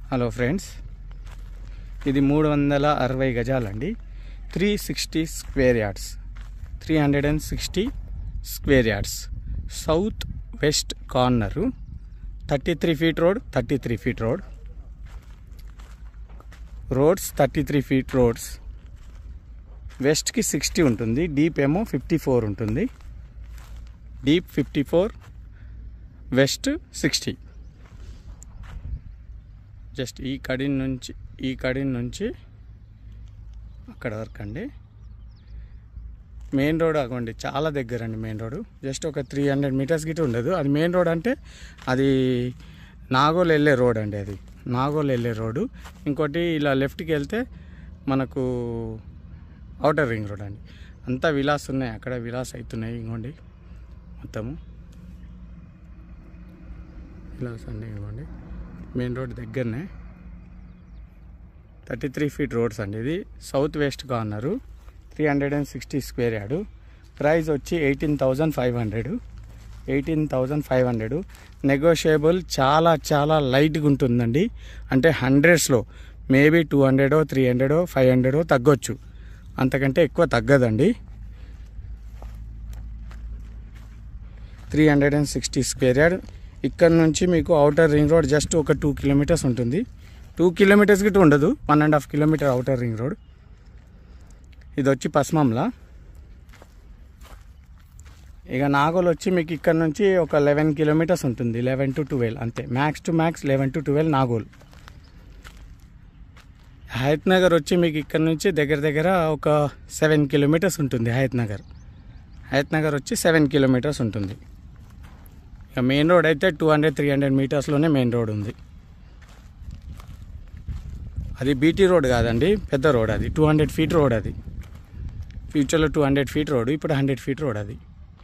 hello friends ఇది మూడు వందల అరవై గజాలండి three sixty square yards three hundred and sixty square yards south west corner thirty three feet road thirty three feet road roads thirty three feet roads వెస్ట్కి sixty ఉంటుంది deep ఏమో fifty four ఉంటుంది deep fifty four west sixty just ఈ కడి నుంచి ఈ కడి నుంచి అక్కడ వరకు అండి మెయిన్ రోడ్ అగోండి చాలా దగ్గర అండి మెయిన్ రోడ్ జస్ట్ ఒక త్రీ హండ్రెడ్ మీటర్స్ గిట్ట ఉండదు అది మెయిన్ రోడ్ అంటే అది నాగోల్ వెళ్ళే రోడ్ అండి అది నాగోల్ వెళ్ళే రోడ్డు ఇంకోటి ఇలా లెఫ్ట్కి వెళ్తే మనకు అవుటర్ రింగ్ రోడ్ అండి అంతా విలాస్ ఉన్నాయి అక్కడ విలాస్ అవుతున్నాయి ఇంకోండి మొత్తము విలాస్ అండి ఇవ్వండి మెయిన్ రోడ్ దగ్గరనే థర్టీ త్రీ ఫీట్ రోడ్స్ అండి ఇది south west corner three hundred and sixty square yard price వచ్చి eighteen thousand five hundred eighteen thousand five hundred negotiable చాలా చాలా లైట్గా ఉంటుందండి అంటే హండ్రెడ్స్లో మేబీ టూ హండ్రెడో త్రీ హండ్రెడో ఫైవ్ హండ్రెడో తగ్గొచ్చు అంతకంటే ఎక్కువ తగ్గదండి three hundred and sixty square yard ఇక్కడ నుంచి మీకు అవుటర్ రింగ్ రోడ్ జస్ట్ ఒక టూ కిలోమీటర్స్ ఉంటుంది టూ కిలోమీటర్స్ గిట్ట ఉండదు one and half kilometre outer ring road ఇది వచ్చి పస్మంలా ఇక నాగోల్ వచ్చి మీకు ఇక్కడ నుంచి ఒక లెవెన్ కిలోమీటర్స్ ఉంటుంది లెవెన్ టు ట్వెల్వ్ అంతే max to max eleven to twelve Nagole Hayath Nagar వచ్చి మీకు ఇక్కడ నుంచి దగ్గర దగ్గర ఒక సెవెన్ కిలోమీటర్స్ ఉంటుంది హయత్ నగర్ హయత్ నగర్ వచ్చి సెవెన్ కిలోమీటర్స్ ఉంటుంది ఇక మెయిన్ రోడ్ అయితే టూ హండ్రెడ్ త్రీ హండ్రెడ్ మీటర్స్లోనే మెయిన్ రోడ్ ఉంది అది బీటీ రోడ్ కాదండి పెద్ద రోడ్ అది టూ హండ్రెడ్ ఫీట్ రోడ్ అది ఫ్యూచర్లో టూ హండ్రెడ్ ఫీట్ రోడ్ ఇప్పుడు హండ్రెడ్ ఫీట్ రోడ్ అది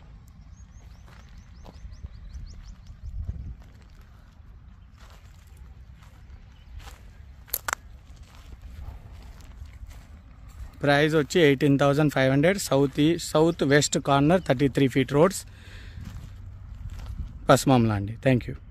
ప్రైస్ వచ్చి eighteen thousand five hundred south ఈ south west corner thirty three feet roads పస్మాంలా అండి థ్యాంక్ యూ